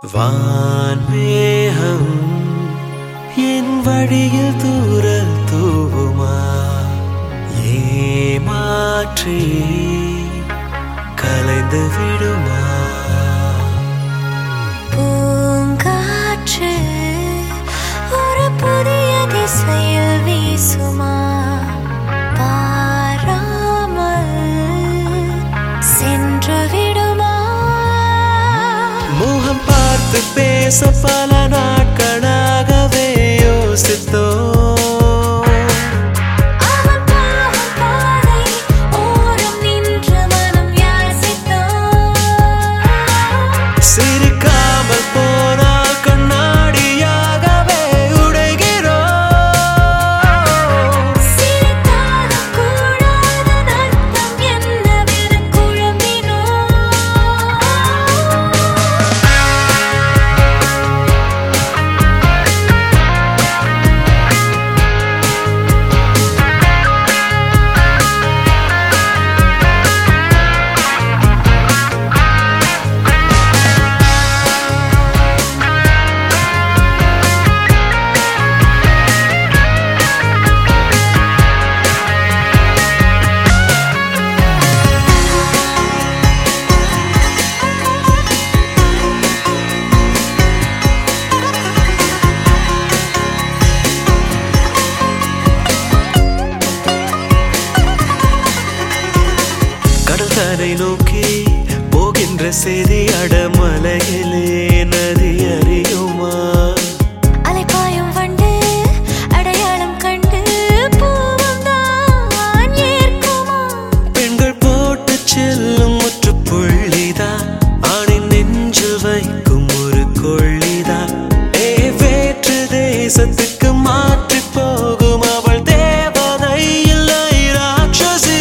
வான்மேகம் என் வழியில் தூரல் தூவுமா ஏமாற்றி கலைந்து விடுமா பூங்காற்று ஒரு புதிய திசையில் வீசுமா பாராமல் சென்று விடுமா முகம் பார்த்து பேச பல நாட்களாகவே யோசித்தோம் அவன் போகும் பாதை ஓரம் நின்று மனம் யாசித்தோ சிரிக்காமல் போனால் கண்ணாடியாகவே உடைகிறோம் சிரித்தாலும் கூடாத அர்த்தம் என்னவென குழம்பினோ கடல் கரை நோக்கி போகின்ற செய்தி அடமலையிலே நதி அறியுமா அலைப்பாயும் வண்டு அடையாளம் கண்டு பூவும் தான் ஏற்குமா பெண்கள் போட்டு செல்லும் முற்றுப்புள்ளிதான் ஆணின் நெஞ்சில் வைக்கும் ஒரு கொள்ளிதான் ஏ வேற்று தேசத்துக்கு மாற்றி போகும் அவள் தேவதை இல்லை ராட்சசி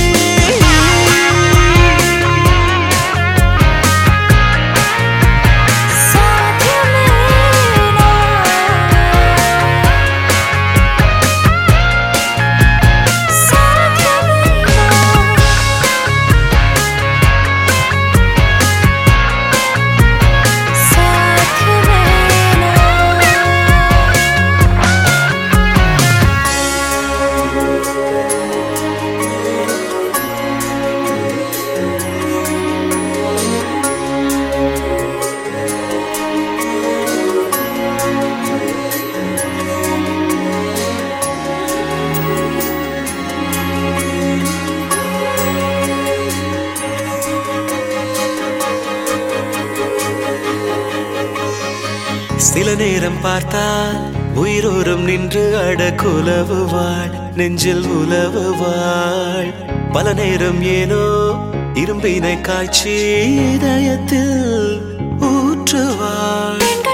சில நேரம் பார்த்தால் உயிரோரம் நின்று அட குலவுவாள் நெஞ்சில் உலவுவாள் பல நேரம் ஏனோ இரும்பினை காய்ச்சி இதயத்தில் ஊற்றுவாள்